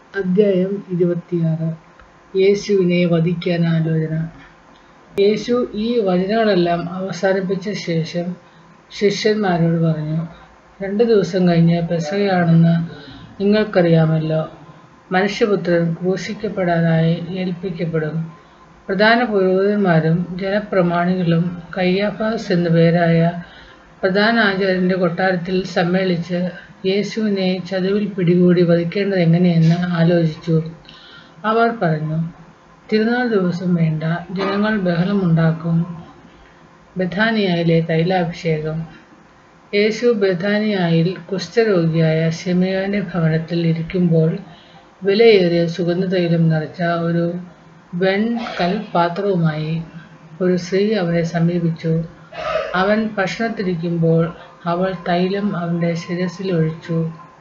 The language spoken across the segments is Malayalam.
അദ്ധ്യായം ഇരുപത്തിയാറ് യേശുവിനെ വധിക്കാൻ ആലോചന യേശു ഈ വചനങ്ങളെല്ലാം അവസാനിപ്പിച്ച ശേഷം ശിഷ്യന്മാരോട് പറഞ്ഞു രണ്ട് ദിവസം കഴിഞ്ഞ് പെസഹയാണെന്ന് നിങ്ങൾക്കറിയാമല്ലോ മനുഷ്യപുത്രൻ ക്രൂശിക്കപ്പെടാനായി ഏൽപ്പിക്കപ്പെടും പ്രധാന പുരോഹിതന്മാരും ജനപ്രമാണികളും കയ്യാഫാസ് എന്നു പേരായ പ്രധാന ആചാര്യന്റെ കൊട്ടാരത്തിൽ സമ്മേളിച്ച് യേശുവിനെ ചതുവിൽ പിടികൂടി വധിക്കേണ്ടത് എങ്ങനെയെന്ന് ആലോചിച്ചു അവർ പറഞ്ഞു തിരുനാൾ ദിവസം വേണ്ട ജനങ്ങൾ ബഹളമുണ്ടാക്കും ബഥാനിയയിലെ തൈലാഭിഷേകം യേശു ബഥാനിയായിൽ കുഷ്ഠരോഗിയായ ശിമയോന്റെ ഭവനത്തിൽ ഇരിക്കുമ്പോൾ വിലയേറിയ സുഗന്ധതൈലം നിറച്ച ഒരു വെൺ കൽപാത്രവുമായി ഒരു സ്ത്രീ അവനെ സമീപിച്ചു അവൻ ഭക്ഷണത്തിരിക്കുമ്പോൾ അവൾ തൈലം അവന്റെ ശിരസിൽ ഒഴിച്ചു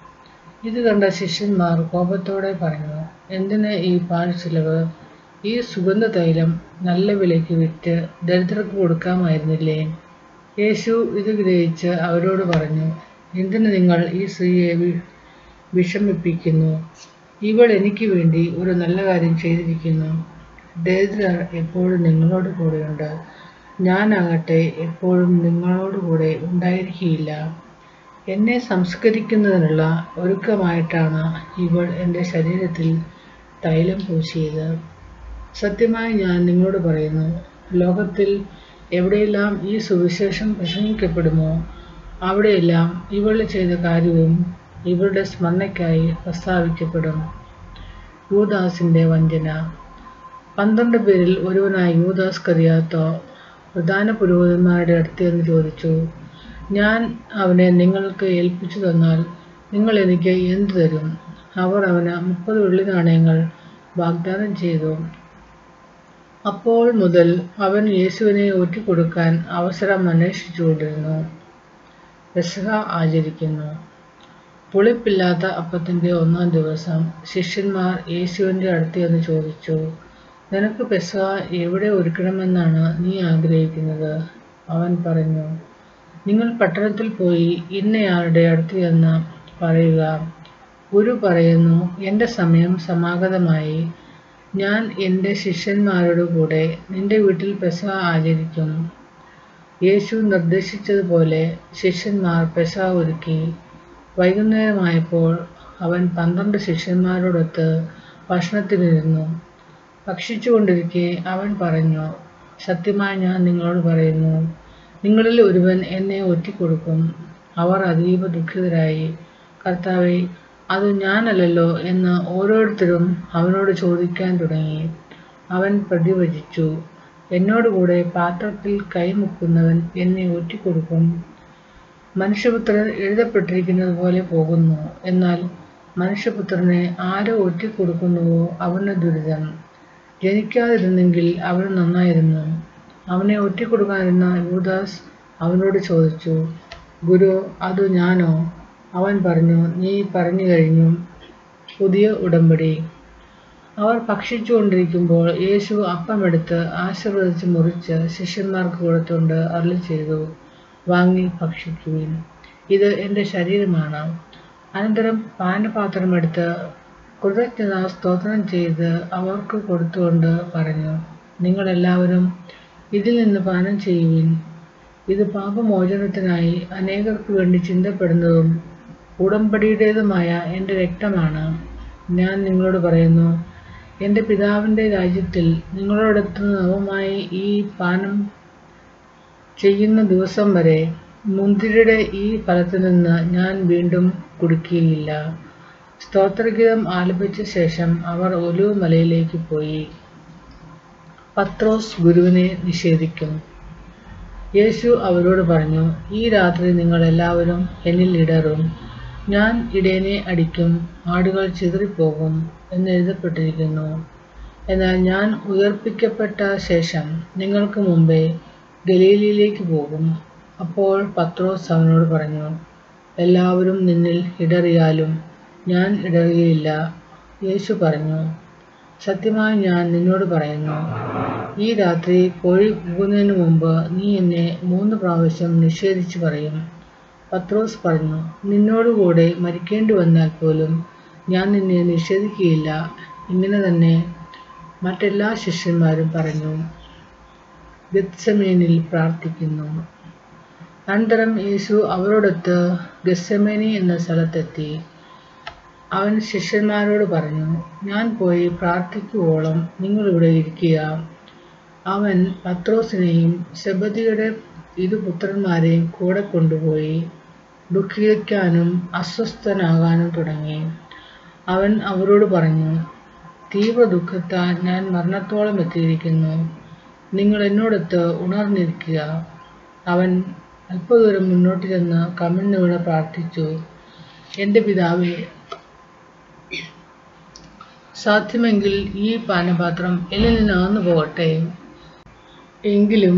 ഇത് കണ്ട ശിഷ്യന്മാർ കോപത്തോടെ പറഞ്ഞു എന്തിന് ഈ പാഴ്ചിലവ് ഈ സുഗന്ധ തൈലം നല്ല വിലയ്ക്ക് വിറ്റ് ദരിദ്രർക്ക് കൊടുക്കാമായിരുന്നില്ലേ യേശു ഇത് ഗ്രഹിച്ച് അവരോട് പറഞ്ഞു എന്തിന് നിങ്ങൾ ഈ സ്ത്രീയെ വി- വിഷമിപ്പിക്കുന്നു ഇവൾ എനിക്ക് വേണ്ടി ഒരു നല്ല കാര്യം ചെയ്തിരിക്കുന്നു ദരിദ്രർ എപ്പോഴും നിങ്ങളോട് കൂടെയുണ്ട് ഞാനാകട്ടെ എപ്പോഴും നിങ്ങളോട് കൂടെ ഉണ്ടായിരിക്കുകയില്ല എന്നെ സംസ്കരിക്കുന്നതിനുള്ള ഒരുക്കമായിട്ടാണ് ഇവൾ എൻ്റെ ശരീരത്തിൽ തൈലം പൂശിയത് സത്യമായി ഞാൻ നിങ്ങളോട് പറയുന്നു ലോകത്തിൽ എവിടെയെല്ലാം ഈ സുവിശേഷം പ്രസംഗിക്കപ്പെടുമോ അവിടെയെല്ലാം ഇവൾ ചെയ്ത കാര്യവും ഇവളുടെ സ്മരണയ്ക്കായി പ്രസ്താവിക്കപ്പെടും യൂദാസിന്റെ വഞ്ചന പന്ത്രണ്ട് പേരിൽ ഒരുവനായ യൂദാസ് കറിയാത്തോ പ്രധാന പുരോഹിതന്മാരുടെ അടുത്ത് എന്ന് ചോദിച്ചു ഞാൻ അവനെ നിങ്ങൾക്ക് ഏൽപ്പിച്ചു തന്നാൽ നിങ്ങൾ എനിക്ക് എന്ത് തരും അവർ അവന് മുപ്പത് വെള്ളി നാണയങ്ങൾ വാഗ്ദാനം ചെയ്തു അപ്പോൾ മുതൽ അവൻ യേശുവിനെ ഒറ്റിക്കൊടുക്കാൻ അവസരം അന്വേഷിച്ചുകൊണ്ടിരുന്നു പെസഹ ആചരിക്കുന്നു പുളിപ്പില്ലാത്ത അപ്പത്തിന്റെ ഒന്നാം ദിവസം ശിഷ്യന്മാർ യേശുവിന്റെ അടുത്ത് എന്ന് ചോദിച്ചു നിനക്ക് പെസഹ എവിടെ ഒരുക്കണമെന്നാണ് നീ ആഗ്രഹിക്കുന്നത് അവൻ പറഞ്ഞു നിങ്ങൾ പട്ടണത്തിൽ പോയി ഇന്നയാളുടെ അടുത്ത് എന്ന് പറയുക ഗുരു പറയുന്നു എൻ്റെ സമയം സമാഗതമായി ഞാൻ എൻ്റെ ശിഷ്യന്മാരോട് കൂടെ നിന്റെ വീട്ടിൽ പെസഹ ആചരിക്കും യേശു നിർദ്ദേശിച്ചതുപോലെ ശിഷ്യന്മാർ പെസഹ ഒരുക്കി വൈകുന്നേരമായപ്പോൾ അവൻ പന്ത്രണ്ട് ശിഷ്യന്മാരോടൊത്ത് ഭക്ഷണത്തിനിരുന്നു ഭക്ഷിച്ചുകൊണ്ടിരിക്കെ അവൻ പറഞ്ഞു സത്യമായി ഞാൻ നിങ്ങളോട് പറയുന്നു നിങ്ങളിൽ ഒരുവൻ എന്നെ ഒറ്റിക്കൊടുക്കും അവർ അതീവ ദുഃഖിതരായി കർത്താവെ അത് ഞാനല്ലല്ലോ എന്ന് ഓരോരുത്തരും അവനോട് ചോദിക്കാൻ തുടങ്ങി അവൻ പ്രതിവചിച്ചു എന്നോടുകൂടെ പാത്രത്തിൽ കൈമുക്കുന്നവൻ എന്നെ ഒറ്റിക്കൊടുക്കും മനുഷ്യപുത്രൻ എഴുതപ്പെട്ടിരിക്കുന്നത് പോലെ പോകുന്നു എന്നാൽ മനുഷ്യപുത്രനെ ആരോ ഒറ്റിക്കൊടുക്കുന്നുവോ അവന് ദുരിതം ജനിക്കാതിരുന്നെങ്കിൽ അവന് നന്നായിരുന്നു അവനെ ഒറ്റിക്കൊടുക്കാനിരുന്ന യൂദാസ് അവനോട് ചോദിച്ചു ഗുരു അത് ഞാനോ അവൻ പറഞ്ഞു നീ പറഞ്ഞു കഴിഞ്ഞു പുതിയ ഉടമ്പടി അവർ ഭക്ഷിച്ചുകൊണ്ടിരിക്കുമ്പോൾ യേശു അപ്പമെടുത്ത് ആശീർവദിച്ച് മുറിച്ച് ശിഷ്യന്മാർക്ക് കൊടുത്തുകൊണ്ട് അരുളി ചെയ്തു വാങ്ങി ഭക്ഷിക്കുവിൻ ഇത് എൻ്റെ ശരീരമാണ് അനന്തരം പാനപാത്രമെടുത്ത് കൃതജ്ഞത സ്തോത്രം ചെയ്ത് അവർക്ക് കൊടുത്തുകൊണ്ട് പറഞ്ഞു നിങ്ങളെല്ലാവരും ഇതിൽ നിന്ന് പാനം ചെയ്യുവിൻ ഇത് പാപമോചനത്തിനായി അനേകർക്ക് വേണ്ടി ചിന്തപ്പെടുന്നതും ഉടമ്പടിയുടേതുമായ എൻ്റെ രക്തമാണ് ഞാൻ നിങ്ങളോട് പറയുന്നു എൻ്റെ പിതാവിൻ്റെ രാജ്യത്തിൽ നിങ്ങളോടൊത്ത് നവമായി ഈ പാനം ചെയ്യുന്ന ദിവസം വരെ മുന്തിരിയുടെ ഈ ഫലത്തിൽ നിന്ന് ഞാൻ വീണ്ടും കുടിക്കുകയില്ല സ്തോത്രഗീതം ആലപിച്ച ശേഷം അവർ ഒലിവ് മലയിലേക്ക് പോയി പത്രോസ് ഗുരുവിനെ നിഷേധിക്കും യേശു അവരോട് പറഞ്ഞു ഈ രാത്രി നിങ്ങൾ എല്ലാവരും എന്നിൽ ഇടറും ഞാൻ ഇടയനെ അടിക്കും ആടുകൾ ചിതറിപ്പോകും എന്ന് എഴുതപ്പെട്ടിരിക്കുന്നു എന്നാൽ ഞാൻ ഉയർപ്പിക്കപ്പെട്ട ശേഷം നിങ്ങൾക്ക് മുമ്പേ ഗലീലയിലേക്ക് പോകും അപ്പോൾ പത്രോസ് അവനോട് പറഞ്ഞു എല്ലാവരും നിന്നിൽ ഇടറിയാലും ഞാൻ ഇടറുകയില്ല യേശു പറഞ്ഞു സത്യമായി ഞാൻ നിന്നോട് പറയുന്നു ഈ രാത്രി കോഴി കൂകുന്നതിന് മുമ്പ് നീ എന്നെ മൂന്ന് പ്രാവശ്യം നിഷേധിച്ചു പറയും പത്രോസ് പറഞ്ഞു നിന്നോടുകൂടെ മരിക്കേണ്ടി വന്നാൽ പോലും ഞാൻ നിന്നെ നിഷേധിക്കുകയില്ല ഇങ്ങനെ തന്നെ മറ്റെല്ലാ ശിഷ്യന്മാരും പറഞ്ഞു ഗത്സമേനിൽ പ്രാർത്ഥിക്കുന്നു അനന്തരം യേശു അവരോടൊത്ത് ഗസ്സമേനി എന്ന സ്ഥലത്തെത്തി അവൻ ശിഷ്യന്മാരോട് പറഞ്ഞു ഞാൻ പോയി പ്രാർത്ഥിക്കുവോളം നിങ്ങളിവിടെ ഇരിക്കുക അവൻ പത്രോസിനെയും ശബദിയുടെ ഇരു പുത്രന്മാരെയും കൂടെ കൊണ്ടുപോയി ദുഃഖിക്കാനും അസ്വസ്ഥനാകാനും തുടങ്ങി അവൻ അവരോട് പറഞ്ഞു തീവ്ര ദുഃഖത്താൽ ഞാൻ മരണത്തോളം എത്തിയിരിക്കുന്നു നിങ്ങൾ എന്നോടൊത്ത് ഉണർന്നിരിക്കുക അവൻ അല്പദൂരം മുന്നോട്ട് ചെന്ന് കമിഴ്ന്നു വീണ് പ്രാർത്ഥിച്ചു എൻ്റെ പിതാവേ സാധ്യമെങ്കിൽ ഈ പാനപാത്രം എന്നിൽ നിന്ന് അകന്നു പോകട്ടെ എങ്കിലും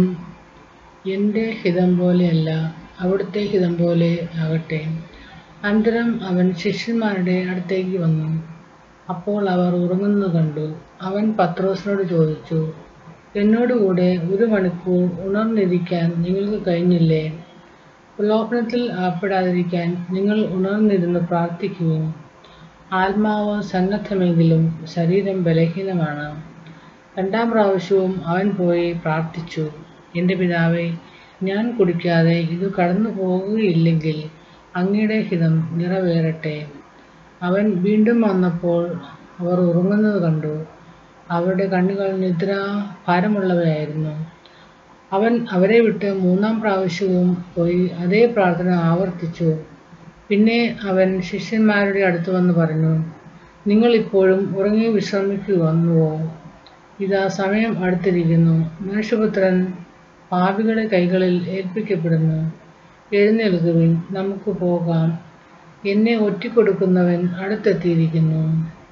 എൻ്റെ ഹിതം പോലെയല്ല അവിടുത്തെ ഹിതം പോലെ ആകട്ടെ അനന്തരം അവൻ ശിഷ്യന്മാരുടെ അടുത്തേക്ക് വന്നു അപ്പോൾ അവർ ഉറങ്ങുന്നത് കണ്ടു അവൻ പത്രോസിനോട് ചോദിച്ചു എന്നോടുകൂടെ ഒരു മണിക്കൂർ ഉണർന്നിരിക്കാൻ നിങ്ങൾക്ക് കഴിഞ്ഞില്ലേ പ്രലോഭനത്തിൽ അകപ്പെടാതിരിക്കാൻ നിങ്ങൾ ഉണർന്നിരുന്ന് പ്രാർത്ഥിക്കുകയും ആത്മാവ് സന്നദ്ധമെങ്കിലും ശരീരം ബലഹീനമാണ് രണ്ടാം പ്രാവശ്യവും അവൻ പോയി പ്രാർത്ഥിച്ചു എൻ്റെ പിതാവേ ഞാൻ കുടിക്കാതെ ഇത് കടന്നു പോകുകയില്ലെങ്കിൽ അങ്ങയുടെ ഹിതം നിറവേറട്ടെ അവൻ വീണ്ടും വന്നപ്പോൾ അവർ ഉറങ്ങുന്നത് കണ്ടു അവരുടെ കണ്ണുകൾ നിദ്ര ഭാരമുള്ളവയായിരുന്നു അവൻ അവരെ വിട്ട് മൂന്നാം പ്രാവശ്യവും പോയി അതേ പ്രാർത്ഥന ആവർത്തിച്ചു പിന്നെ അവൻ ശിഷ്യന്മാരുടെ അടുത്ത് വന്ന് പറഞ്ഞു നിങ്ങൾ ഇപ്പോഴും ഉറങ്ങി വിശ്രമിക്കുവന്നുവോ ഇതാ സമയം അടുത്തിരിക്കുന്നു മനുഷ്യപുത്രൻ പാപികളുടെ കൈകളിൽ ഏൽപ്പിക്കപ്പെടുന്നു എഴുന്നേൽക്കുവിൻ നമുക്ക് പോകാം എന്നെ ഒറ്റിക്കൊടുക്കുന്നവൻ അടുത്തെത്തിയിരിക്കുന്നു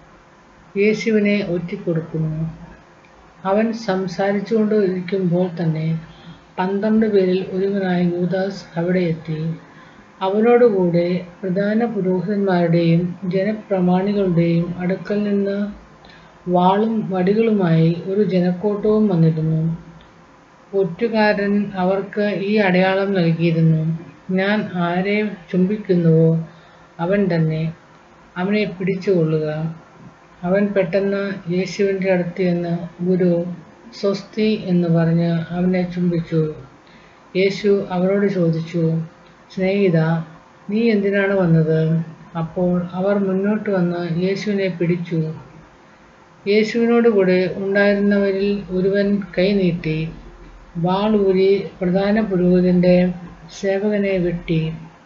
യേശുവിനെ ഒറ്റിക്കൊടുക്കുന്നു അവൻ സംസാരിച്ചുകൊണ്ട് ഇരിക്കുമ്പോൾ തന്നെ പന്ത്രണ്ട് പേരിൽ ഒരുവനായ യൂദാസ് അവിടെ എത്തി അവനോടുകൂടെ പ്രധാന പുരോഹിതന്മാരുടെയും ജനപ്രമാണികളുടെയും അടുക്കൽ നിന്ന് വാളും വടികളുമായി ഒരു ജനക്കൂട്ടവും വന്നിരുന്നു ഒറ്റുകാരൻ അവർക്ക് ഈ അടയാളം നൽകിയിരുന്നു ഞാൻ ആരെ ചുംബിക്കുന്നുവോ അവൻ തന്നെ അവനെ പിടിച്ചുകൊള്ളുക അവൻ പെട്ടെന്ന് യേശുവിൻ്റെ അടുത്ത് ചെന്ന് ഗുരു സ്വസ്തി എന്ന് പറഞ്ഞ് അവനെ ചുംബിച്ചു യേശു അവരോട് ചോദിച്ചു സ്നേഹിത നീ എന്തിനാണ് വന്നത് അപ്പോൾ അവർ മുന്നോട്ട് വന്ന് യേശുവിനെ പിടിച്ചു യേശുവിനോട് കൂടെ ഉണ്ടായിരുന്നവരിൽ ഒരുവൻ കൈനീട്ടി വാളൂരി പ്രധാന പുരോഹിതൻ്റെ സേവകനെ വെട്ടി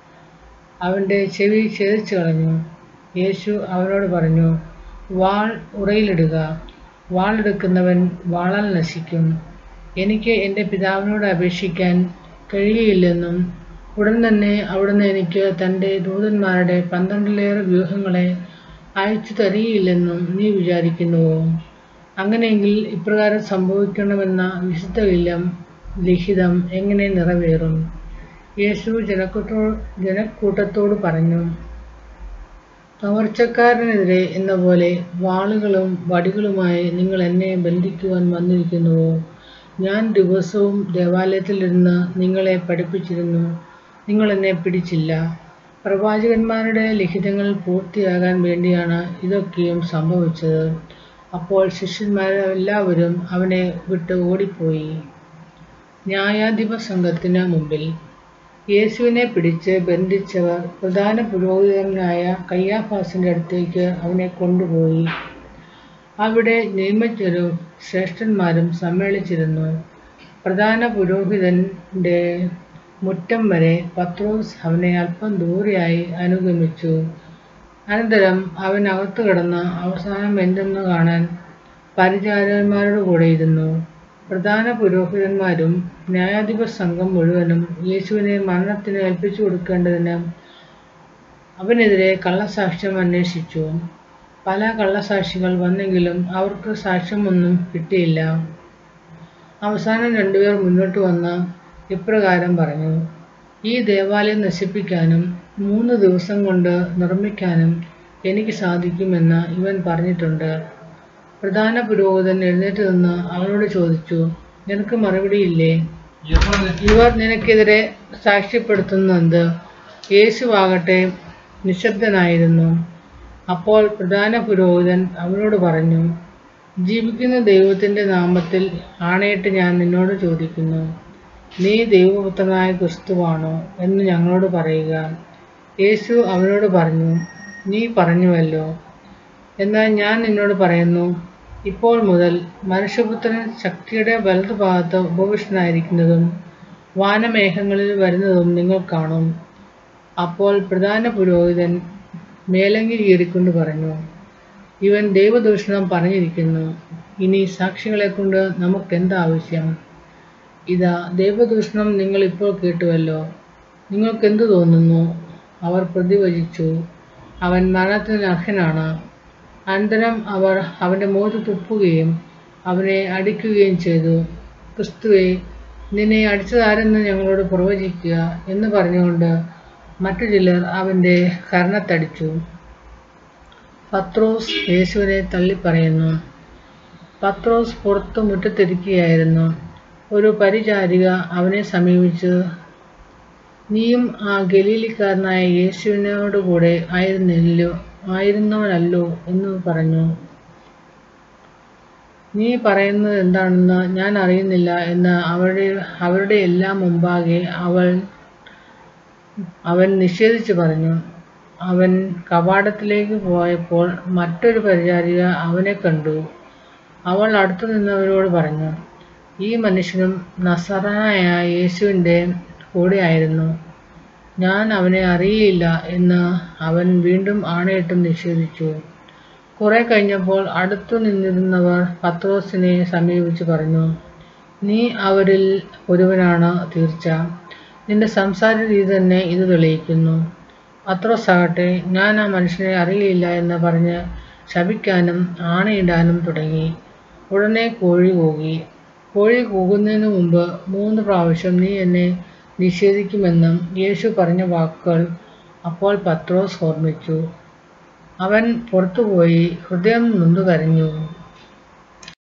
അവൻ്റെ ചെവി ഛേദിച്ചു കളഞ്ഞു യേശു അവനോട് പറഞ്ഞു വാൾ ഉറയിലിടുക വാളെടുക്കുന്നവൻ വാളാൽ നശിക്കും എനിക്ക് എൻ്റെ പിതാവിനോട് അപേക്ഷിക്കാൻ കഴിയുകയില്ലെന്നും ഉടൻ തന്നെ അവിടുന്ന് എനിക്ക് തൻ്റെ ദൂതന്മാരുടെ പന്ത്രണ്ടിലേറെ വ്യൂഹങ്ങളെ അയച്ചു തരികയില്ലെന്നും നീ വിചാരിക്കുന്നുവോ അങ്ങനെയെങ്കിൽ ഇപ്രകാരം സംഭവിക്കണമെന്ന വിശുദ്ധ വില്ലം ലിഖിതം എങ്ങനെ നിറവേറും യേശു ജനക്കൂട്ടോ ജനക്കൂട്ടത്തോട് പറഞ്ഞു കവർച്ചക്കാരനെതിരെ എന്ന പോലെ വാളുകളും വടികളുമായി നിങ്ങൾ എന്നെ ബന്ധിക്കുവാൻ വന്നിരിക്കുന്നുവോ ഞാൻ ദിവസവും ദേവാലയത്തിലിരുന്ന് നിങ്ങളെ പഠിപ്പിച്ചിരുന്നു നിങ്ങൾ എന്നെ പിടിച്ചില്ല പ്രവാചകന്മാരുടെ ലിഖിതങ്ങൾ പൂർത്തിയാകാൻ വേണ്ടിയാണ് ഇതൊക്കെയും സംഭവിച്ചത് അപ്പോൾ ശിഷ്യന്മാരെല്ലാവരും അവനെ വിട്ട് ഓടിപ്പോയി ന്യായാധിപ സംഘത്തിന് മുമ്പിൽ യേശുവിനെ പിടിച്ച് ബന്ധിച്ചവർ പ്രധാന പുരോഹിതനായ കയ്യാഫാസിൻ്റെ അടുത്തേക്ക് അവനെ കൊണ്ടുപോയി അവിടെ നിയമജ്ഞരും ശ്രേഷ്ഠന്മാരും സമ്മേളിച്ചിരുന്നു പ്രധാന പുരോഹിതൻ്റെ മുറ്റം വരെ പത്രോസ് അവനെ അല്പം ദൂരെയായി അനുഗമിച്ചു അനന്തരം അവൻ അകത്ത് കിടന്ന് അവസാനം എന്തെന്ന് കാണാൻ പരിചാരകന്മാരോട് കൂടെ ഇരുന്നു പ്രധാന പുരോഹിതന്മാരും ന്യായാധിപ സംഘം മുഴുവനും യേശുവിനെ മരണത്തിന് ഏൽപ്പിച്ചു കൊടുക്കേണ്ടതിന് അവനെതിരെ കള്ളസാക്ഷ്യം അന്വേഷിച്ചു പല കള്ളസാക്ഷികൾ വന്നെങ്കിലും അവർക്ക് സാക്ഷ്യമൊന്നും കിട്ടിയില്ല അവസാനം രണ്ടുപേർ മുന്നോട്ട് വന്ന് ഇപ്രകാരം പറഞ്ഞു ഈ ദേവാലയം നശിപ്പിക്കാനും മൂന്ന് ദിവസം കൊണ്ട് നിർമ്മിക്കാനും എനിക്ക് സാധിക്കുമെന്ന് ഇവൻ പറഞ്ഞിട്ടുണ്ട് പ്രധാന പുരോഹിതൻ എഴുന്നേറ്റ് നിന്ന് അവനോട് ചോദിച്ചു നിനക്ക് മറുപടിയില്ലേ ഇവർ നിനക്കെതിരെ സാക്ഷ്യപ്പെടുത്തുന്നത് യേശുവാകട്ടെ നിശബ്ദനായിരുന്നു അപ്പോൾ പ്രധാന പുരോഹിതൻ അവനോട് പറഞ്ഞു ജീവിക്കുന്ന ദൈവത്തിന്റെ നാമത്തിൽ ആണയിട്ട് ഞാൻ നിന്നോട് ചോദിക്കുന്നു നീ ദൈവപുത്രനായ ക്രിസ്തുവാണോ എന്ന് ഞങ്ങളോട് പറയുക യേശു അവനോട് പറഞ്ഞു നീ പറഞ്ഞുവല്ലോ എന്നാൽ ഞാൻ നിന്നോട് പറയുന്നു ഇപ്പോൾ മുതൽ മനുഷ്യപുത്രൻ ശക്തിയുടെ വലതുഭാഗത്ത് ഉപവിഷ്ടനായിരിക്കുന്നതും വാനമേഘങ്ങളിൽ വരുന്നതും നിങ്ങൾ കാണും അപ്പോൾ പ്രധാന പുരോഹിതൻ മേലങ്കി കീറിക്കൊണ്ട് പറഞ്ഞു ഇവൻ ദൈവദൂഷണം പറഞ്ഞിരിക്കുന്നു ഇനി സാക്ഷികളെ കൊണ്ട് നമുക്കെന്താവശ്യം ഇതാ ദൈവദൂഷണം നിങ്ങൾ ഇപ്പോൾ കേട്ടുവല്ലോ നിങ്ങൾക്കെന്തു തോന്നുന്നു അവർ പ്രതിവചിച്ചു അവൻ മരണത്തിന് അർഹനാണ് അനന്തരം അവർ അവൻ്റെ മുഖത്ത് തുപ്പുകയും അവനെ അടിക്കുകയും ചെയ്തു ക്രിസ്തുവെ നിന്നെ അടിച്ചതാരെന്ന് ഞങ്ങളോട് പ്രവചിക്കുക എന്ന് പറഞ്ഞുകൊണ്ട് മറ്റു ചിലർ അവൻ്റെ കർണത്തടിച്ചു പത്രോസ് യേശുവിനെ തള്ളിപ്പറയുന്നു പത്രോസ് പുറത്തു മുറ്റത്തിരിക്കുകയായിരുന്നു ഒരു പരിചാരിക അവനെ സമീപിച്ച് നീയും ആ ഗലീലിക്കാരനായ യേശുവിനോട് കൂടെ ആയിരുന്നില്ലോ ആയിരുന്നവനല്ലോ എന്ന് പറഞ്ഞു നീ പറയുന്നത് എന്താണെന്ന് ഞാൻ അറിയുന്നില്ല എന്ന് അവരുടെ അവരുടെ എല്ലാം മുമ്പാകെ അവൾ അവൻ നിഷേധിച്ചു പറഞ്ഞു അവൻ കവാടത്തിലേക്ക് പോയപ്പോൾ മറ്റൊരു പരിചാരിക അവനെ കണ്ടു അവൾ അടുത്തു നിന്നവരോട് പറഞ്ഞു ഈ മനുഷ്യനും നസറായ യേശുവിൻ്റെ കൂടെയായിരുന്നു ഞാൻ അവനെ അറിയില്ല എന്ന് അവൻ വീണ്ടും ആണയിട്ടും നിഷേധിച്ചു കുറെ കഴിഞ്ഞപ്പോൾ അടുത്തു നിന്നിരുന്നവർ പത്രോസിനെ സമീപിച്ച് പറഞ്ഞു നീ അവരിൽ ഒരുവനാണ് തീർച്ച നിന്റെ സംസാര രീതി തന്നെ ഇത് തെളിയിക്കുന്നു പത്രോസ് ആകട്ടെ ഞാൻ ആ മനുഷ്യനെ അറിയില്ല എന്ന് പറഞ്ഞ് ശപിക്കാനും ആണയിടാനും തുടങ്ങി ഉടനെ കോഴി കൂകി കോഴി കൂകുന്നതിന് മുമ്പ് മൂന്ന് പ്രാവശ്യം നീ എന്നെ നിഷേധിക്കുമെന്നും യേശു പറഞ്ഞ വാക്കുകൾ അപ്പോൾ പത്രോസ് ഓർമ്മിച്ചു അവൻ പുറത്തുപോയി ഹൃദയം നൊന്തു കരഞ്ഞു